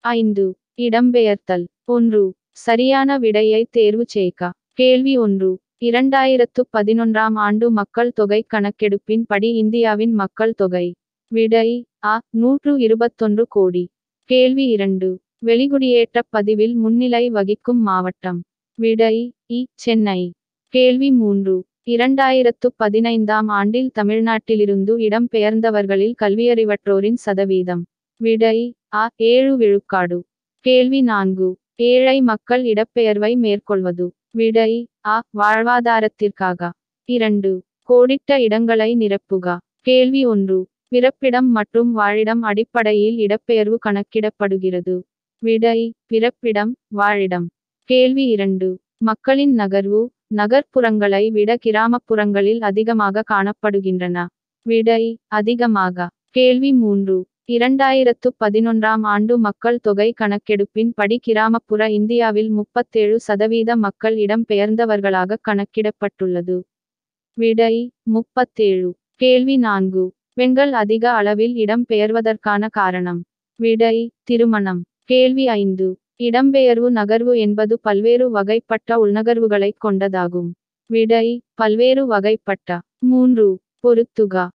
ஐந்து இடம்பெயர்த்தல் ஒன்று சரியான விடையை தேர்வு செய்க கேள்வி ஒன்று இரண்டாயிரத்து பதினொன்றாம் ஆண்டு மக்கள் தொகை கணக்கெடுப்பின் படி இந்தியாவின் மக்கள் தொகை விடை அ நூற்று இருபத்தொன்று கோடி கேள்வி இரண்டு வெளிகுடியேற்ற பதிவில் முன்னிலை வகிக்கும் மாவட்டம் விடை இ சென்னை கேள்வி மூன்று இரண்டாயிரத்து பதினைந்தாம் ஆண்டில் தமிழ்நாட்டிலிருந்து இடம்பெயர்ந்தவர்களில் கல்வியறிவற்றோரின் சதவீதம் விடை அ ஏழு விழுக்காடு கேள்வி நான்கு ஏழை மக்கள் இடப்பெயர்வை மேற்கொள்வது விடை அ வாழ்வாதாரத்திற்காக இரண்டு கோடிட்ட இடங்களை நிரப்புக கேள்வி ஒன்று பிறப்பிடம் மற்றும் வாழிடம் அடிப்படையில் இடப்பெயர்வு கணக்கிடப்படுகிறது விடை பிறப்பிடம் வாழிடம் கேள்வி இரண்டு மக்களின் நகர்வு நகர்ப்புறங்களை விட கிராமப்புறங்களில் அதிகமாக காணப்படுகின்றன விடை அதிகமாக கேள்வி மூன்று இரண்டாயிரத்து பதினொன்றாம் ஆண்டு மக்கள் தொகை கணக்கெடுப்பின் படி கிராமப்புற இந்தியாவில் முப்பத்தேழு சதவீத மக்கள் இடம்பெயர்ந்தவர்களாக கணக்கிடப்பட்டுள்ளது விடை முப்பத்தேழு கேள்வி நான்கு பெண்கள் அதிக அளவில் இடம்பெயர்வதற்கான காரணம் விடை திருமணம் கேள்வி ஐந்து இடம்பெயர்வு நகர்வு என்பது பல்வேறு வகைப்பட்ட உள்நகர்வுகளைக் கொண்டதாகும் விடை பல்வேறு வகைப்பட்ட மூன்று பொருத்துக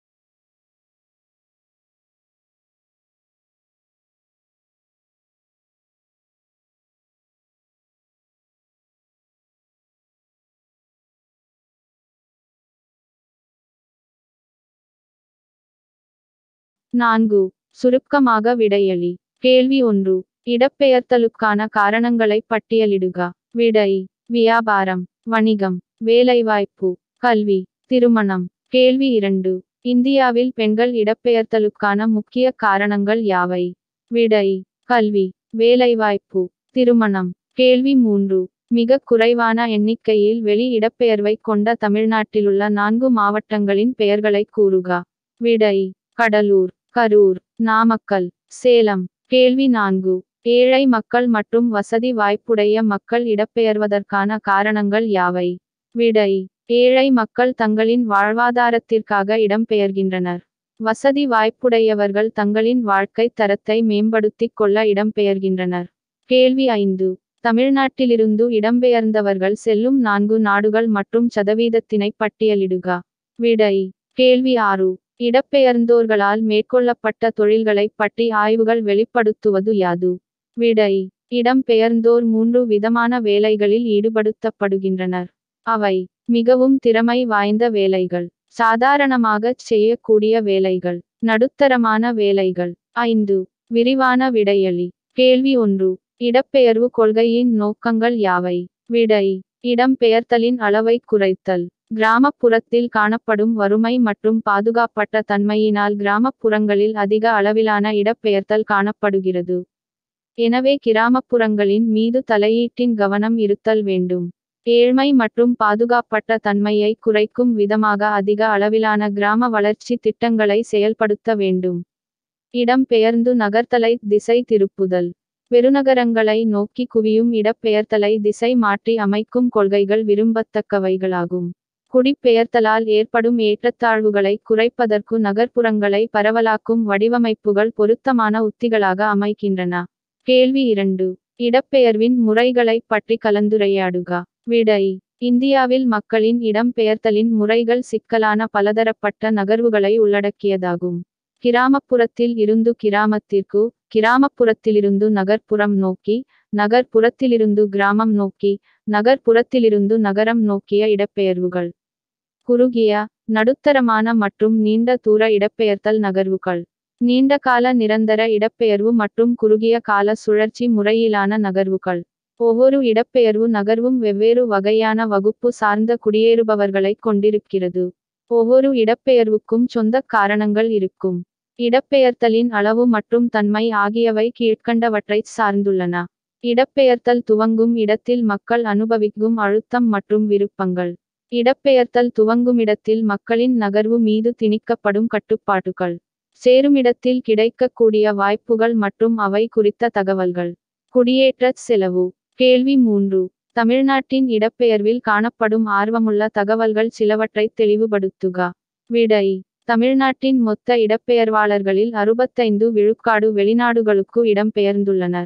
நான்கு சுருக்கமாக விடையளி கேள்வி ஒன்று இடப்பெயர்த்தலுக்கான காரணங்களை பட்டியலிடுக விடை வியாபாரம் வணிகம் வேலைவாய்ப்பு கல்வி திருமணம் கேள்வி இரண்டு இந்தியாவில் பெண்கள் இடப்பெயர்த்தலுக்கான முக்கிய காரணங்கள் யாவை விடை கல்வி வேலைவாய்ப்பு திருமணம் கேள்வி மூன்று மிக குறைவான எண்ணிக்கையில் வெளி இடப்பெயர்வை கொண்ட தமிழ்நாட்டிலுள்ள நான்கு மாவட்டங்களின் பெயர்களை கூறுக விடை கடலூர் கரூர் நாமக்கல் சேலம் கேள்வி நான்கு ஏழை மக்கள் மற்றும் வசதி வாய்ப்புடைய மக்கள் இடப்பெயர்வதற்கான காரணங்கள் யாவை விடை ஏழை மக்கள் தங்களின் வாழ்வாதாரத்திற்காக இடம்பெயர்கின்றனர் வசதி வாய்ப்புடையவர்கள் தங்களின் வாழ்க்கை தரத்தை மேம்படுத்திக் கொள்ள இடம்பெயர்கின்றனர் கேள்வி ஐந்து தமிழ்நாட்டிலிருந்து இடம்பெயர்ந்தவர்கள் செல்லும் நான்கு நாடுகள் மற்றும் சதவீதத்தினை பட்டியலிடுக விடை கேள்வி ஆறு இடப்பெயர்ந்தோர்களால் மேற்கொள்ளப்பட்ட தொழில்களை பற்றி ஆய்வுகள் வெளிப்படுத்துவது யாது விடை இடம்பெயர்ந்தோர் மூன்று விதமான வேலைகளில் ஈடுபடுத்தப்படுகின்றனர் அவை மிகவும் திறமை வாய்ந்த வேலைகள் சாதாரணமாகச் செய்யக்கூடிய வேலைகள் நடுத்தரமான வேலைகள் ஐந்து விரிவான விடையளி கேள்வி ஒன்று இடப்பெயர்வு கொள்கையின் நோக்கங்கள் யாவை விடை இடம்பெயர்த்தலின் அளவை குறைத்தல் கிராமப்புறத்தில் காணப்படும் வறுமை மற்றும் பாதுகாப்பட்ட தன்மையினால் கிராமப்புறங்களில் அதிக அளவிலான இடப்பெயர்த்தல் காணப்படுகிறது எனவே கிராமப்புறங்களின் மீது தலையீட்டின் கவனம் இருத்தல் வேண்டும் ஏழ்மை மற்றும் பாதுகாப்பட்ட தன்மையை குறைக்கும் விதமாக அதிக அளவிலான கிராம வளர்ச்சி திட்டங்களை செயல்படுத்த வேண்டும் இடம்பெயர்ந்து நகர்த்தலை திசை திருப்புதல் பெருநகரங்களை நோக்கி குவியும் இடப்பெயர்த்தலை திசை மாற்றி அமைக்கும் கொள்கைகள் விரும்பத்தக்கவைகளாகும் குடிபெயர்த்தலால் ஏற்படும் ஏற்றத்தாழ்வுகளை குறைப்பதற்கு நகர்ப்புறங்களை பரவலாக்கும் வடிவமைப்புகள் பொருத்தமான உத்திகளாக அமைக்கின்றன கேள்வி இரண்டு இடப்பெயர்வின் முறைகளை பற்றி கலந்துரையாடுக விடை இந்தியாவில் மக்களின் இடம்பெயர்த்தலின் முறைகள் சிக்கலான பலதரப்பட்ட நகர்வுகளை உள்ளடக்கியதாகும் கிராமப்புறத்தில் இருந்து கிராமத்திற்கு கிராமப்புறத்திலிருந்து நகர்ப்புறம் நோக்கி நகர்ப்புறத்திலிருந்து கிராமம் நோக்கி நகர்ப்புறத்திலிருந்து நகரம் நோக்கிய இடப்பெயர்வுகள் குறுகிய நடுத்தரமான மற்றும் நீண்ட தூர இடப்பெயர்த்தல் நகர்வுகள் நீண்ட கால நிரந்தர இடப்பெயர்வு மற்றும் குறுகிய கால சுழற்சி முறையிலான நகர்வுகள் ஒவ்வொரு இடப்பெயர்வு நகர்வும் வெவ்வேறு வகையான வகுப்பு சார்ந்த குடியேறுபவர்களை கொண்டிருக்கிறது ஒவ்வொரு இடப்பெயர்வுக்கும் சொந்த காரணங்கள் இருக்கும் இடப்பெயர்த்தலின் அளவு மற்றும் தன்மை ஆகியவை கீழ்க்கண்டவற்றை சார்ந்துள்ளன இடப்பெயர்த்தல் துவங்கும் இடத்தில் மக்கள் அனுபவிக்கும் அழுத்தம் மற்றும் விருப்பங்கள் இடப்பெயர்த்தல் துவங்குமிடத்தில் மக்களின் நகர்வு மீது திணிக்கப்படும் கட்டுப்பாடுகள் சேருமிடத்தில் கிடைக்கக்கூடிய வாய்ப்புகள் மற்றும் அவை குறித்த தகவல்கள் குடியேற்றச் செலவு கேள்வி மூன்று தமிழ்நாட்டின் இடப்பெயர்வில் காணப்படும் ஆர்வமுள்ள தகவல்கள் சிலவற்றை தெளிவுபடுத்துக விடை தமிழ்நாட்டின் மொத்த இடப்பெயர்வாளர்களில் அறுபத்தைந்து விழுக்காடு வெளிநாடுகளுக்கு இடம்பெயர்ந்துள்ளனர்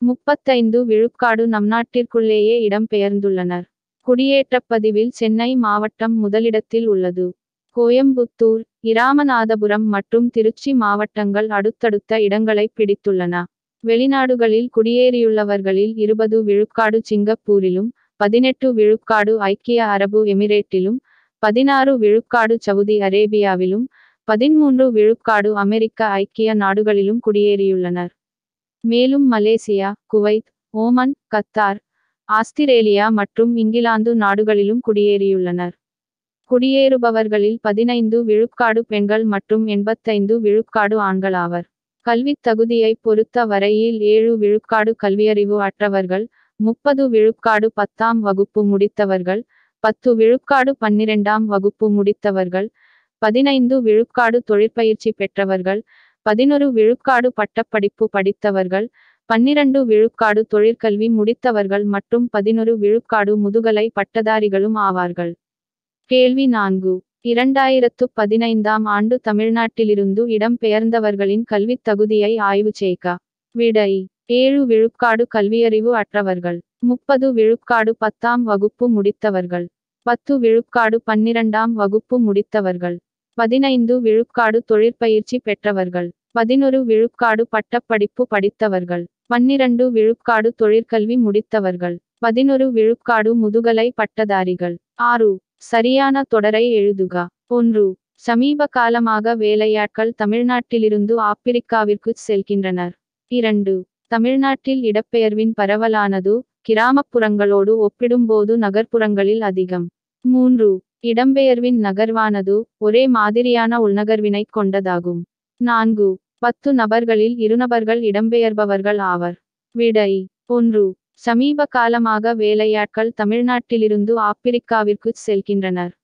முப்பத்தைந்து விழுக்காடு நம் நாட்டிற்குள்ளேயே இடம்பெயர்ந்துள்ளனர் குடியேற்றப்பதிவில் சென்னை மாவட்டம் முதலிடத்தில் உள்ளது கோயம்புத்தூர் இராமநாதபுரம் மற்றும் திருச்சி மாவட்டங்கள் அடுத்தடுத்த இடங்களை பிடித்துள்ளன வெளிநாடுகளில் குடியேறியுள்ளவர்களில் இருபது விழுக்காடு சிங்கப்பூரிலும் பதினெட்டு விழுக்காடு ஐக்கிய அரபு எமிரேட்டிலும் பதினாறு விழுக்காடு சவுதி அரேபியாவிலும் பதிமூன்று விழுக்காடு அமெரிக்க ஐக்கிய நாடுகளிலும் குடியேறியுள்ளனர் மேலும் Malaysia Kuwait Oman Qatar Australia மற்றும் இங்கிலாந்து நாடுகளிலும் குடியேறியுள்ளனர் குடியேறுபவர்களில் பதினைந்து விழுக்காடு பெண்கள் மற்றும் எண்பத்தைந்து விழுக்காடு ஆண்களாவர் கல்வித் தகுதியை பொறுத்த வரையில் ஏழு விழுக்காடு கல்வியறிவு அற்றவர்கள் முப்பது விழுக்காடு பத்தாம் வகுப்பு முடித்தவர்கள் பத்து விழுக்காடு பன்னிரெண்டாம் வகுப்பு முடித்தவர்கள் பதினைந்து விழுக்காடு தொழிற்பயிற்சி பெற்றவர்கள் பதினொரு விழுக்காடு பட்டப்படிப்பு படித்தவர்கள் பன்னிரண்டு விழுக்காடு தொழிற்கல்வி முடித்தவர்கள் மற்றும் பதினொரு விழுக்காடு முதுகலை பட்டதாரிகளும் ஆவார்கள் கேள்வி நான்கு இரண்டாயிரத்து பதினைந்தாம் ஆண்டு தமிழ்நாட்டிலிருந்து இடம்பெயர்ந்தவர்களின் கல்வித் தகுதியை ஆய்வு செய்க விடை ஏழு விழுக்காடு கல்வியறிவு அற்றவர்கள் முப்பது விழுக்காடு பத்தாம் வகுப்பு முடித்தவர்கள் பத்து விழுக்காடு பன்னிரண்டாம் வகுப்பு முடித்தவர்கள் பதினைந்து விழுக்காடு தொழிற்பயிற்சி பெற்றவர்கள் பதினொரு விழுக்காடு பட்டப்படிப்பு படித்தவர்கள் பன்னிரண்டு விழுக்காடு தொழிற்கல்வி முடித்தவர்கள் பதினொரு விழுக்காடு முதுகலை பட்டதாரிகள் ஆறு சரியான தொடரை எழுதுக ஒன்று சமீப காலமாக வேலையாட்கள் தமிழ்நாட்டிலிருந்து ஆப்பிரிக்காவிற்கு செல்கின்றனர் இரண்டு தமிழ்நாட்டில் இடப்பெயர்வின் பரவலானது கிராமப்புறங்களோடு ஒப்பிடும்போது நகர்ப்புறங்களில் அதிகம் மூன்று இடம்பெயர்வின் நகர்வானது ஒரே மாதிரியான உள்நகர்வினை கொண்டதாகும் நான்கு பத்து நபர்களில் இருநபர்கள் இடம்பெயர்பவர்கள் ஆவர் விடை ஒன்று சமீப காலமாக வேலையாட்கள் தமிழ்நாட்டிலிருந்து ஆப்பிரிக்காவிற்கு செல்கின்றனர்